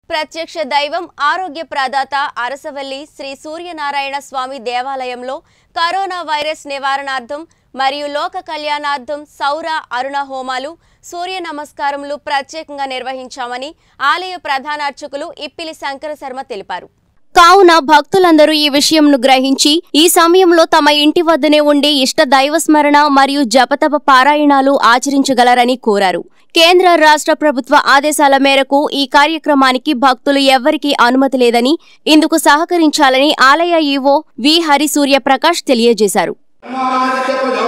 ప్రత్యక్ష దైవం ఆరోగ్య ప్రదాత అరసవల్లి శ్రీ సూర్యనారాయణ స్వామి దేవాలయంలో కరోనా వైరస్ నివారణార్థం మరియు లోక కళ్యాణార్థం సౌర అరుణ హోమాలు సూర్య నమస్కారములు ప్రత్యేకంగా నిర్వహించామని ఆలయ ప్రధానార్చకులు ఇప్పిలి శంకర శర్మ తెలిపారు కావున భక్తులందరూ ఈ విషయంను గ్రహించి ఈ సమయంలో తమ ఇంటి వద్దనే ఉండి ఇష్ట దైవస్మరణ మరియు జపతప పారాయణాలు ఆచరించగలరని కోరారు కేంద్ర రాష్ట్ర ప్రభుత్వ ఆదేశాల మేరకు ఈ కార్యక్రమానికి భక్తులు ఎవ్వరికీ అనుమతి లేదని ఇందుకు సహకరించాలని ఆలయ ఈవో వి హరి సూర్య ప్రకాష్ తెలియజేశారు మాదిత్య